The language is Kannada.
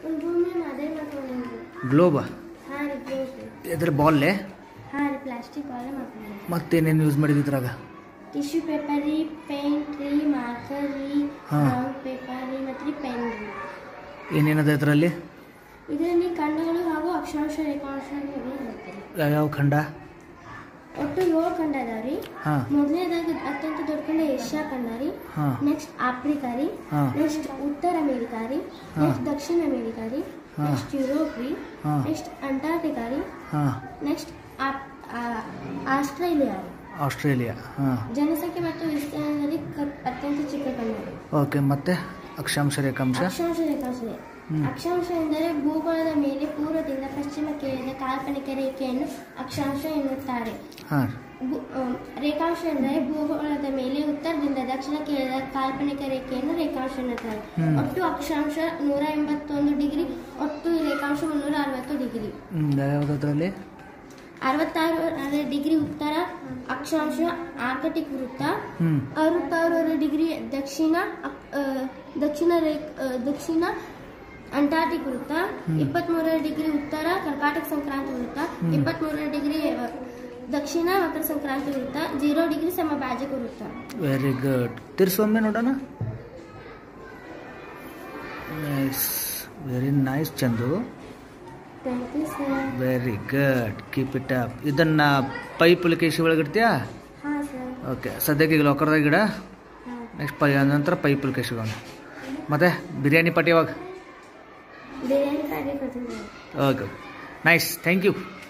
ಒಂದು ಭೂಮಿ ಅದೇ ಮಾಡ್ಕೊಂಡಿದ್ವಿ ಗ್ಲೋಬಾ ಹಾಂ ರೀ ಪ್ಲೇಸ್ ಇದ್ರ ಬಾಲ್ಲೆ ಹಾಂ ರೀ ಪ್ಲಾಸ್ಟಿಕ್ ಬಾಳೆ ಮಾಡ್ಕೊಂಡಿದ್ವಿ ಮತ್ತೇನೇನು ಯೂಸ್ ಮಾಡಿದ್ದು ಇದ್ರಾಗ ಟಿಶ್ಯೂ ಪೇಪರ್ ರೀ ಪೇಂಟ್ ರೀ ಮಾರ್ಕರ್ ರೀ ಹಾ. ಬ್ರೌನ್ ಪೇಪರ್ ರೀ ಮತ್ತು ರೀ ಪೆನ್ ರೀ ಏನೇನದ ಇದರಲ್ಲಿ ಇದರಲ್ಲಿ ಖಂಡಗಳು ಹಾಗೂ ಅಕ್ಷಾಂಶ ರೇಖಾಂಶಗಳು ಬರ್ತದೆ ಯಾವ್ಯಾವ ಖಂಡ ಒಟ್ಟು ಏಳು ಖಂಡ ಅದಾವ ರೀ ಹಾಂ ಮೊದಲನೇದಾಗಿ ಅತ್ಯಂತ ದೊಡ್ಡ ಖಂಡ ಏಷ್ಯಾ ಖಂಡ ರೀ ಹಾಂ ನೆಕ್ಸ್ಟ್ ಆಫ್ರಿಕಾ ರೀ ಹಾಂ ನೆಕ್ಸ್ಟ್ ಉತ್ತರ ಅಮೇರಿಕಾ ರೀ ಹಾ. ನೆಕ್ಸ್ಟ್ ದಕ್ಷಿಣ ಅಮೇರಿಕಾ ರೀ ಹಾ. ನೆಕ್ಸ್ಟ್ ಯುರೋಪ್ ರೀ ಹಾಂ ನೆಕ್ಸ್ಟ್ ಅಂಟಾರ್ಟಿಕಾ ರೀ ಹಾಂ ನೆಕ್ಸ್ಟ್ ಆಸ್ಟ್ರೇಲಿಯಾ ರೀ ಆಸ್ಟ್ರೇಲಿಯಾ ಹಾಂ ಜನಸಂಖ್ಯೆ ಮತ್ತು ವಿಸ್ತೀರ್ಣದಲ್ಲಿ ಕ- ಅತ್ಯಂತ ಚಿಕ್ಕ ಖಂಡ ರೀ ಓಕೆ ಮತ್ತೆ ಅಕ್ಷಾಂಶ ರೇಖಾಂಶ ಅಕ್ಷಾಂಶ ರೇಖಾಂಶ ರೀ. ಹ್ಮ್. ಅಕ್ಷಾಂಶ ಎಂದರೆ ಭೂಗೋಳದ ಮೇಲೆ ಪೂರ್ವದಿಂದ ಪಶ್ಚಿಮಕ್ಕೆ ಇಳಿದ ಕಾಲ್ಪನಿಕ ರೇಖೆಯನ್ನು ಅಕ್ಷಾಂಶ ಎನ್ನುತ್ತಾರೆ ಹಾಂ ಭೂ- ಆ, ರೇಖಾಂಶ ಎಂದರೆ ಭೂಗೋಳದ ಮೇಲೆ ಉತ್ತರದಿಂದ ದಕ್ಷಿಣಕ್ಕೆ ಇಳಿದ ಕಾಲ್ಪನಿಕ ರೇಖೆಯನ್ನು ರೇಖಾಂಶ ಎನ್ನುತ್ತಾರೆ ಹ್ಮ್. ಒಟ್ಟು ಅಕ್ಷಾಂಶ ನೂರ ಎಂಬತ್ತೊಂದು ಡಿಗ್ರಿ ಒಟ್ಟು ರೇಖಾಂಶ ಮುನ್ನೂರ ಅರವತ್ತು ಡಿಗ್ರಿ ಯಾವುದ್ರಲ್ಲಿ ಅರವತ್ತಾರು ಡಿಗ್ರಿ ಉತ್ತರ ಅಕ್ಷಾಂಶ ಆರ್ಕಟಿಕ್ ವೃತ್ತ ಹ್ಞೂ ಅರವತ್ತಾರು ಡಿಗ್ರಿ ದಕ್ಷಿಣ ಅಕ್- ಆ, ದಕ್ಷಿಣ ರೇಖ ಆ, ದಕ್ಷಿಣ ಅಂಟಾರ್ಟಿಕ್ ವೃತ್ತ ಇಪ್ಪತ್ಮೂರರ ಡಿಗ್ರಿ ಉತ್ತರ ಕರ್ಕಾಟಕ ಸಂಕ್ರಾಂತಿ ವೃತ್ತ ಇಪ್ಪತ್ಮೂರರ ಡಿಗ್ರಿ ಆ, ದಕ್ಷಿಣ ಮಕರ ಸಂಕ್ರಾಂತಿ ವೃತ್ತ ಜೀರೋ ಡಿಗ್ರಿ ಸಮಭಾಜಕ ವೃತ್ತ ವೆರಿ ಗುಡ್ ತಿರ್ಸೊಮ್ಮೆ ನೋಡೋಣ nice very nice Chandu thank you sir very good keep it up ಇದನ್ನ ಪೈಪ್ ಕೇಶಿ ಒಳಗೆ ಇಡ್ತೀಯಾ ಹಾಂ ಸರ್ ಓಕೆ ಸದ್ಯಕ್ಕೆ ಈಗ ಲಾಕರ್ದಾಗ ಇಡ ಹಾಂ ನೆಕ್ಸ್ಟ್ ಪೈ ನಂತರ ಪೈಪ್ ಕೇಶಿಗೋಣ ಮತ್ತೆ ಬಿರಿಯಾನಿ ಪಾಟಿ ಯಾವಾಗ ಬಿರಿಯಾನಿ ಕಾರ್ಯ ಕೊಡ್ತೀನಿ ಓಕೆ ನೈಸ್ ಥ್ಯಾಂಕ್ ಯು